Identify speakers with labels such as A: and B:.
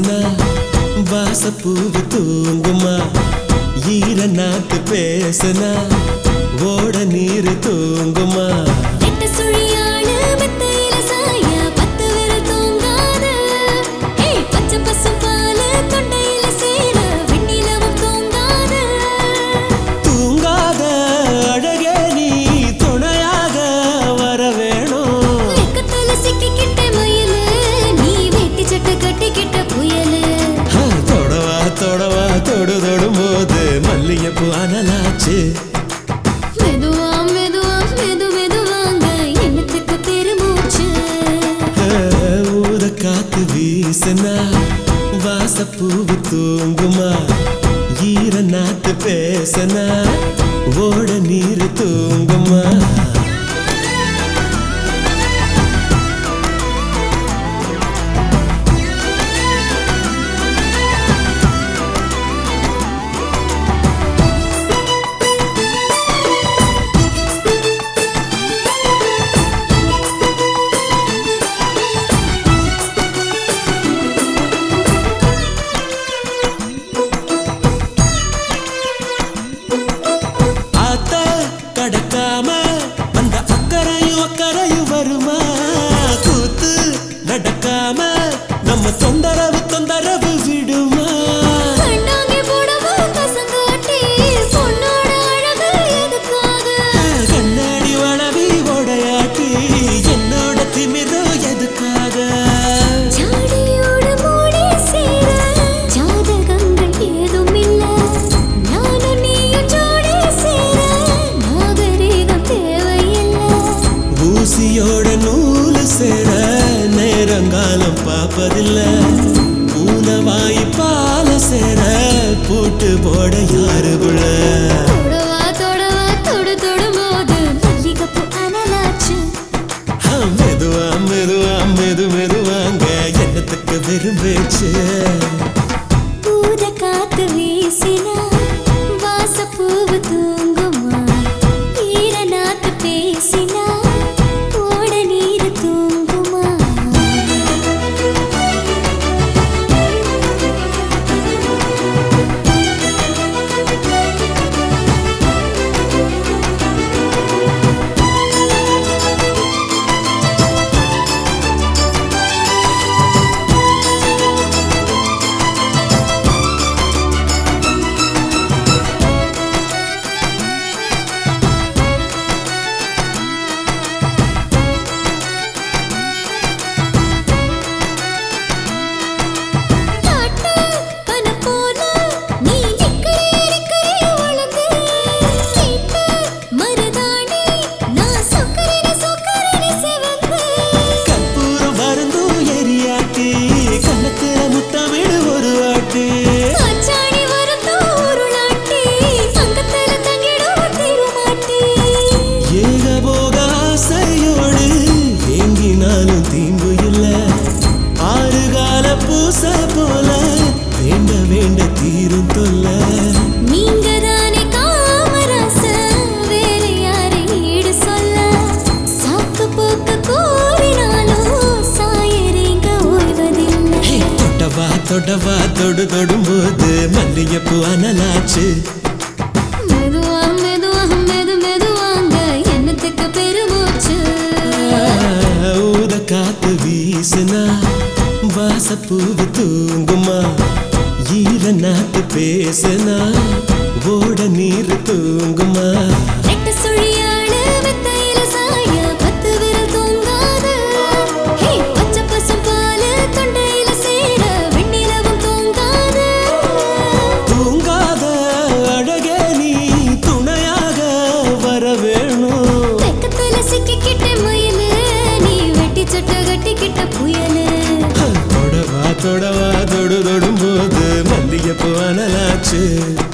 A: வீசுனா வாசப்பூவு தூங்குமா ஈர நாத்து பேசுனா ஓட நீர் தூங்குமா
B: ரெட்ட சுழியாளு மெத்தையில சாய பத்து விரல் தூங்காது ஏய் பச்சை பசும் பாலு தொண்டையில சேர வெண்ணிலவும் தூங்காது
A: தூங்காத அழகே நீ துணையாக வர வேணும்
B: வெக்கத்துல சிக்கிக்கிட்ட மயிலு நீ வெட்டி சட்டை கட்டிக்கிட்ட புயலு
A: ஆ, தொடவா தொடவா தொடு தொடும் போது மல்லிகைப்பூ அனலாச்சு
B: மெதுவா மெதுவா மெது மெதுவாங்க எண்ணத்துக்கு பெருமூச்சு
A: ஊத காத்து வீசுனா வாசப்பூவு தூங்குமா ஈர நாத்து பேசனா ஓட நீர் தூங்குமா ஆத்த கடக்காம அந்த அக்கறையும் அக்கறையும் வருமா கூத்து நடக்காம நம்ம தொந்தரவு தொந்தரவு விடுமா
B: கண்ணாங்கி போடவா பசங்காட்டி பொண்ணோட அழகு எதுக்காக
A: கண்ணாடி வளவி உடையாட்டி என்னோட திமிரோ எதுக்காக
B: ஜாடியோடு மூடி சேர ஜாதகங்கள் ஏதும் இல்ல நானும் நீயும் ஜோடி சேர நாகரீகம் தேவையில்லை
A: ஊசியோட நூலு சேர நேரங்காலம் பார்ப்பதில்ல பூனவாய் பால சேர பூட்டு போட யாரு புள்ள
B: தொடவா தொடவா தொடு தொடும்போது மல்லிகைப்பூ அனலாச்சு
A: மெதுவா மெதுவா மெது மெதுவாங்க எண்ணத்துக்கு விரும்பேச்சு
B: பூத காத்து வீசினா வாசப்பூவு தூங்குமா ஈர நாத்து பேசினா ஓட நீர் தூங்குமா காட்டு பன போல நீ நிக்கறே நிக்கறே வளர்ந்து சீட்டு மருதாணி நான் சொக்கரே சொக்கரே செவந்து
A: கற்பூரம் வருந்தும் எரியாட்டி கண்ணத்துல முத்தமிழ் ஒரு வாட்டி
B: அச்சாணி வரும் தூருளாட்டி சங்கத்துல தங்கிடும் திருமாட்டி
A: ஏகபோக ஆசையோடு ஏங்கினாலும் தீம்பு இல்ல ஆறு கால பூச போல வேண்ட வேண்ட தீரும் தொல்ல
B: நீங்க தானே காமராச வேற யாரை ஈடு சொல்ல சாக்கு போக்கு கூறினாலும் சாயறீங்க ஓய்வதில்லை
A: தொட்டவா தொட்டவா தொடு தொடும்போது மல்லிகைப்பூ அனலாச்சு
B: மெதுவா மெதுவா மெது மெதுவாங்க எண்ணத்துக்கு பெருமூச்சு
A: ஊத காத்து வீசுனா வாசப்பூவு தூங்குமா ஈர நாத்து பேசுனா ஓட நீர் தூங்குமா
B: ரெட்ட சுழியாளு மெத்தையில சாய பத்து விரல் தூங்காது ஹே பச்சை பசும் பாலு தொண்டையில சேர வெண்ணிலவும் தூங்காது
A: தூங்காத அழகே நீ துணையாக வர வேணும்
B: வெக்கத்துல சிக்கிக்கிட்ட மயிலு நீ வெட்டி சட்டை கட்டிக்கிட்ட புயலு
A: தொடவா தொடவா தொடு தொடும்போது மல்லிகைப்பூ அனலாச்சு